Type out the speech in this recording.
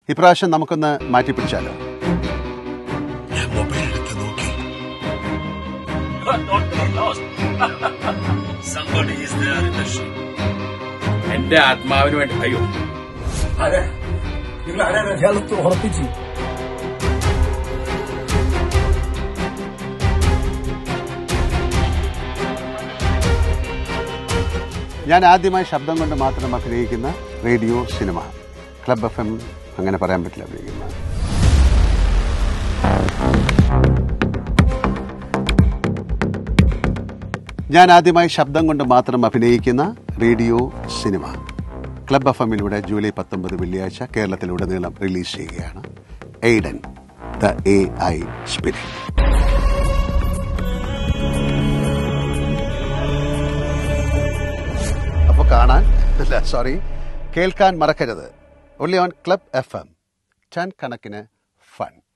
ഇപ്രാവശ്യം നമുക്കൊന്ന് മാറ്റിപ്പിടിച്ചാലോ ഞാൻ മൊബൈൽ എടുത്ത് നോക്കി Don't be lost. Somebody is there in the ship. എന്റെ ആത്മാവിന് വേണ്ടി അയ്യോ അതെ നിങ്ങൾ ആരാണ് ഇയാളത്ത് ഉറപ്പിച്ചു ഞാൻ ആദ്യമായി ശബ്ദം കൊണ്ട് മാത്രം അഭിനയിക്കുന്ന radio cinema club F M അങ്ങനെ പറയാൻ പറ്റില്ല അഭിനയിക്കുന്ന ഞാൻ ആദ്യമായി ശബ്ദം കൊണ്ട് മാത്രം അഭിനയിക്കുന്ന റേഡിയോ സിനിമ ക്ലബ് എഫ് എമ്മിലൂടെ ജൂലൈ പത്തൊമ്പത് വെള്ളിയാഴ്ച കേരളത്തിലുടനീളം റിലീസ് ചെയ്യുകയാണ് Aiden the A I spirit അപ്പോൾ കാണാൻ അല്ല സോറി കേൾക്കാൻ മറക്കരുത് only on club F M ton കണക്കിന് ഫൺ